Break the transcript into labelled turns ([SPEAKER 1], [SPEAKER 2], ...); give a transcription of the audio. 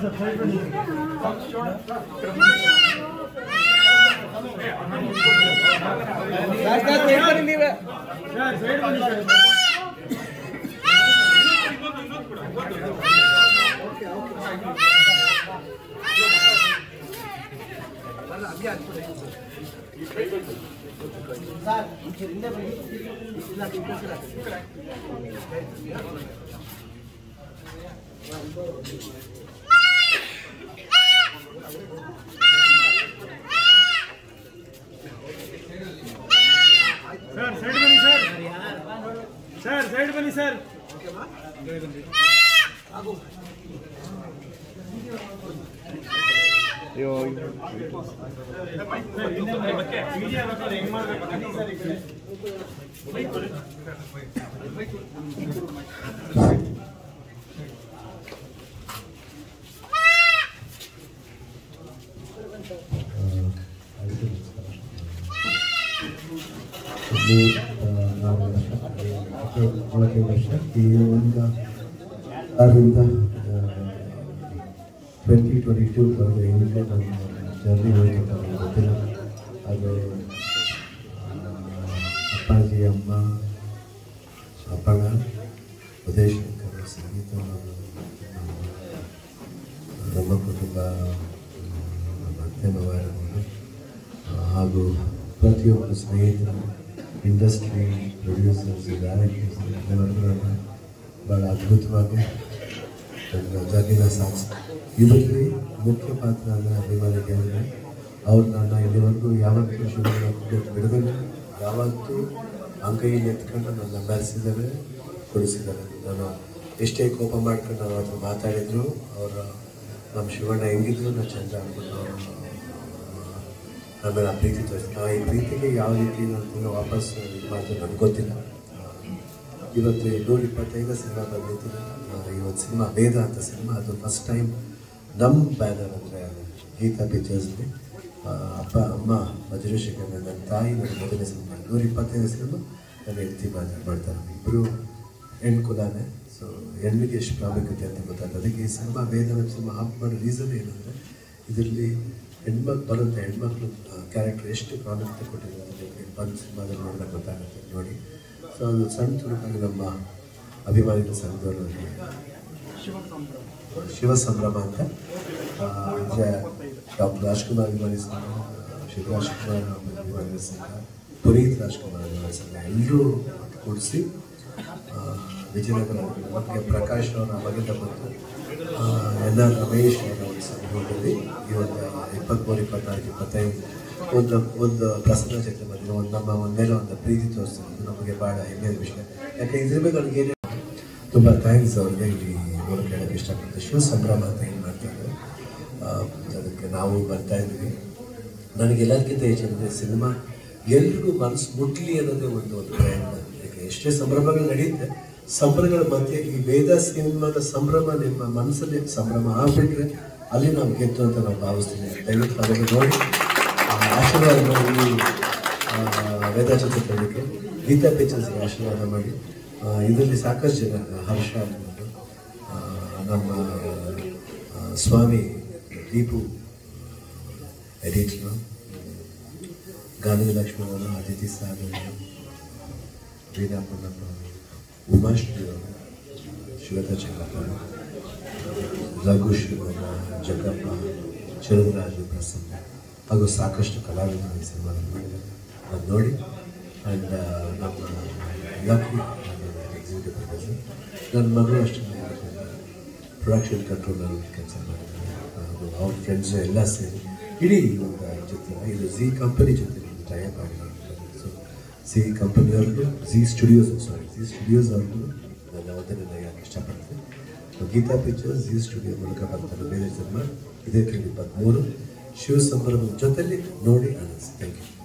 [SPEAKER 1] sir side ಬನ್ನಿ sir sir side ಬನ್ನಿ sir ಹೆಂಗ್ ಮಾಡ್ಬೇಕು ಬನ್ನಿ ಸರ್ ಈ ಕಡೆ
[SPEAKER 2] ಇಲ್ಲಿ ನಾವು ನಾಲ್ಕು ವರ್ಷ ಈ ಒಂದು ಅದರಿಂದ ಟ್ವೆಂಟಿ ಟ್ವೆಂಟಿ ಟೂ ಏನಿದೆ ನಮ್ಮ ಜರ್ನಿ ಹೋಯ್ತು ನಮಗೆ ಗೊತ್ತಿಲ್ಲ ಅದು ಆ, ಅಪ್ಪಾಜಿ ಅಮ್ಮ ಅಪ್ಪಣ್ಣ ಉದಯ್ ಶಂಕರ್ ಸಂಗೀತ ಅವರು, ನಮ್ಮ ಕುಟುಂಬ ನಮ್ಮ ಅತ್ತೆ ಮಾವರವರು ಹಾಗೂ ಪ್ರತಿಯೊಬ್ಬರು ಸ್ನೇಹಿತರು ಇಂಡಸ್ಟ್ರಿ ಪ್ರೊಡ್ಯೂಸರ್ಸ್ ಡೈರೆಕ್ಟರ್ಸ್ ಎಲ್ಲರಿಗೂ ಭಾಳ ಅದ್ಭುತವಾಗಿ ನನ್ನ ಜರ್ನಿನ ಸಾಗಿಸ್ ಇದರಲ್ಲಿ ಮುಖ್ಯ ಪಾತ್ರ ಅಂದರೆ ಅಭಿಮಾನಿಗೆ ಅಂದರೆ ಅವ್ರು ನನ್ನ ಇಲ್ಲಿವರೆಗೂ ಯಾವತ್ತೂ ಶುರು ಬಿಡದಲ್ಲಿ ಯಾವತ್ತೂ ಅಂಗೈಯಲ್ಲಿ ಎತ್ಕೊಂಡು ನನ್ನ ಬೆಳೆಸಿದ್ದಾರೆ ಕೊಡಿಸಿದ್ದಾರೆ ನಾನು ಎಷ್ಟೇ ಕೋಪ ಮಾಡ್ಕೊಂಡು ಅವ್ರ ಹತ್ರ ಮಾತಾಡಿದ್ರು ಅವರು ನಮ್ಮ ಶಿವಣ್ಣ ಹೆಂಗಿದ್ರು ನಾನು ಚಂದ ಅಂದ್ಬಿಟ್ಟು ಅವರು ಆಮೇಲೆ ಆ ಪ್ರೀತಿ ತೋರಿಸ್ತೀನಿ ಆ ಈ ಪ್ರೀತಿಗೆ ಯಾವ ರೀತಿ ನಾನು ವಾಪಸ್ ಇದು ಮಾಡ್ತೀನಿ ನನಗೆ ಗೊತ್ತಿಲ್ಲ ಇವತ್ತು ನೂರ ಇಪ್ಪತ್ತೈದು ಸಿನಿಮಾ ಬಂದಿದ್ದೀನಿ ಇವತ್ತು ಸಿನಿಮಾ ವೇದ ಅಂತ ಸಿನಿಮಾ ಅದು ಫಸ್ಟ್ ಟೈಮ್ ನಮ್ಮ ಬ್ಯಾನರ್ ಅಂದರೆ ಗೀತಾ ಪಿಕ್ಚರ್ಸ್ಲಿ ಅಪ್ಪ ಅಮ್ಮ ವಜ್ರಶೇಖರ್ ನನ್ನ ತಾಯಿ ನನ್ನ ಮೊದಲನೇ ಸಿನಿಮಾ ನೂರ ಇಪ್ಪತ್ತೈದು ಸಿನಿಮಾ ನನ್ನ ಹೆಂಡತಿ ಮಾತಾಡ್ ಮಾಡ್ತಾರೆ ಇಬ್ಬರು ಹೆಣ್ಣು ಕುಲಾನೆ ಸೊ ಹೆಣ್ಣಿಗೆ ಎಷ್ಟು ಪ್ರಾಮುಖ್ಯತೆ ಅಂತ ಗೊತ್ತಾಗ್ತದೆ ಅದಕ್ಕೆ ಈ cinema Vedha web cinema off ಮಾಡೋ ರೀಸನ್ ಏನಂದರೆ ಇದರಲ್ಲಿ ಹೆಣ್ಮಕ್ಳು ಬರುತ್ತೆ ಹೆಣ್ಮಕ್ಳು ಕ್ಯಾರೆಕ್ಟರ್ ಎಷ್ಟು ಪ್ರಾಮುಖ್ಯತೆ ಕೊಟ್ಟಿದ್ದಾರೆ ನಿಮಗೆ ಬಂದು ಸಿನಿಮಾದಲ್ಲಿ ನೋಡಿದಾಗ ಗೊತ್ತಾಗುತ್ತೆ ನೋಡಿ ಸೊ ಅದು ಸಣ್ಣ ತುಣುಕಾಗಿ ನಮ್ಮ ಅಭಿಮಾನಿಗಳ ಸಂಘದವರು ಶಿವ ಸಂಭ್ರಮ ಅಂತ ಡಾಕ್ಟರ್ ರಾಜ್ಕುಮಾರ್ ಅಭಿಮಾನಿ ಸಂಘ ಶಿವರಾಜ್ ಕುಮಾರ್ ಅಭಿಮಾನಿ ಸಂಘ ಪುನೀತ್ ರಾಜ್ಕುಮಾರ್ ಅಭಿಮಾನಿ ಸಂಘ ಎಲ್ಲರೂ ಕೂಡಿಸಿ ವಿಜಯನಗರ ಮತ್ತು ಪ್ರಕಾಶ್ ಅವರ ಅವಾಗಿಂದ ಬಂದು ಎನ್ ಆರ್ ರಮೇಶ್ ಅವರ ಒಂದು ಸಂದರ್ಭದಲ್ಲಿ ಇವತ್ತು ಇಪ್ಪತ್ತ್ಮೂರು ಇಪ್ಪತ್ನಾಲ್ಕು ಇಪ್ಪತ್ತೈದು ಒಂದು ಒಂದು ಪ್ರಸನ್ನ ಜೊತೆ ಬಂದಿರೋ ಒಂದು ನಮ್ಮ ಒಂದೇನೋ ಒಂದು ಪ್ರೀತಿ ತೋರಿಸ್ತಿರೋದು ನಮಗೆ ಭಾಳ ಹೆಮ್ಮೆಯ ವಿಷಯ ಯಾಕೆ ಇದ್ರ ಮೇಲೆ ನನಗೆ ಏನೇ ತುಂಬ ಥ್ಯಾಂಕ್ಸ್ ಅವ್ರಿಗೆ ಇಲ್ಲಿ ಮೂಲಕ ಹೇಳಕ್ಕೆ ಇಷ್ಟಪಡ್ತೀನಿ ಶಿವ ಸಂಭ್ರಮ ಅಂತ ಏನು ಮಾಡ್ತಾರೆ ಆ, ಅದಕ್ಕೆ ನಾವು ಬರ್ತಾ ಇದ್ವಿ ನನಗೆ ಎಲ್ಲರಿಗಿಂತ ಹೆಚ್ಚಂದರೆ ಸಿನಿಮಾ ಎಲ್ರಿಗೂ ಮನಸ್ಸು ಮುಟ್ಲಿ ಅನ್ನೋದೇ ಒಂದು ಒಂದು ಪ್ರಯತ್ನ ಯಾಕೆ ಎಷ್ಟೇ ಸಂಭ್ರಮಗಳು ನಡೆಯುತ್ತೆ ಸಂಭ್ರಮಗಳ ಮಧ್ಯೆ ಈ ವೇದ ಸಿನಿಮಾದ ಸಂಭ್ರಮ ನಿಮ್ಮ ಮನಸ್ಸಲ್ಲಿ ಸಂಭ್ರಮ ಆಗ್ಬಿಟ್ರೆ ಅಲ್ಲಿ ನಾವು ಗೆದ್ದು ಅಂತ ನಾವು ಭಾವಿಸ್ತೀನಿ ದಯವಿಟ್ಟು ಅದನ್ನು ನೋಡಿ ಆ, ಆಶೀರ್ವಾದ ಮಾಡಿ ಆ, ವೇದ ಚಿತ್ರಕ್ಕೆ ಗೀತಾ ಪಿಕ್ಚರ್ಸ್ಗೆ ಆಶೀರ್ವಾದ ಮಾಡಿ ಆ, ಇದರಲ್ಲಿ ಸಾಕಷ್ಟು ಜನ ಹರ್ಷ ಆಗ್ಬೋದು ಆ, ನಮ್ಮ ಆ, ಸ್ವಾಮಿ ದೀಪು ಎಡಿಟ್ರು ಗಾಂಧಿ ಲಕ್ಷ್ಮಣರು ಅತಿಥಿ ಸಾಗರ್ ವೀಣಾ ಪುಣ್ಣಪ್ಪ ಉಮಾಶ್ರೀ ಅವರು ಶ್ವೇತಾ ಚೆನ್ನಪ್ಪ ರಘು ಶಿವಣ್ಣ ಜಗಪ್ಪ ಚಂದ್ರರಾಜು ಪ್ರಸನ್ನ ಹಾಗೂ ಸಾಕಷ್ಟು ಕಲಾವಿದರು ಈ ಸಿನಿಮಾದಲ್ಲಿ ಮಾಡಿದ್ದಾರೆ ಅದು ನೋಡಿ ಆ್ಯಂಡ್ ನಮ್ಮ ಲಕ್ಕಿ ಎಕ್ಸಿಕ್ಯೂಟಿವ್ ಪ್ರೊಡ್ಯೂಸರ್ ನನ್ನ ಮಗಳು ಅಷ್ಟೇ ಪ್ರೊಡಕ್ಷನ್ ಕಂಟ್ರೋಲರ್ ಕೆಲಸ ಮಾಡಿದ್ದಾರೆ ಹಾಗೂ ಅವ್ರ ಫ್ರೆಂಡ್ಸು ಎಲ್ಲ ಸೇರಿ ಇಡೀ ಒಂದು ಜೊತೆ ಇದು ಝಿ ಕಂಪನಿ ಜೊತೆ ಒಂದು ಟೈಪ್ ಆಗಿರೋದು ಸೊ ಸಿ ಕಂಪನಿಯವ್ರಿಗೂ Zee Studios sorry Zee Studios ಅವ್ರಿಗೂ ನಾನು ಅವತ್ತನ್ನು ಯಾಕೆ ಇಷ್ಟಪಡ್ತೀನಿ so Geetha Pictures Zee Studio ಮೂಲಕ ಬರ್ತಾರೆ ಬೇರೆ ಸಿನಿಮಾ ಇದೇ ಕೇಳಿ ಇಪ್ಪತ್ತ್ಮೂರು ಶಿವ ಸಂಭ್ರಮದ ಜೊತೆಲಿ ನೋಡಿ ಅನಿಸ್ ಥ್ಯಾಂಕ್ ಯು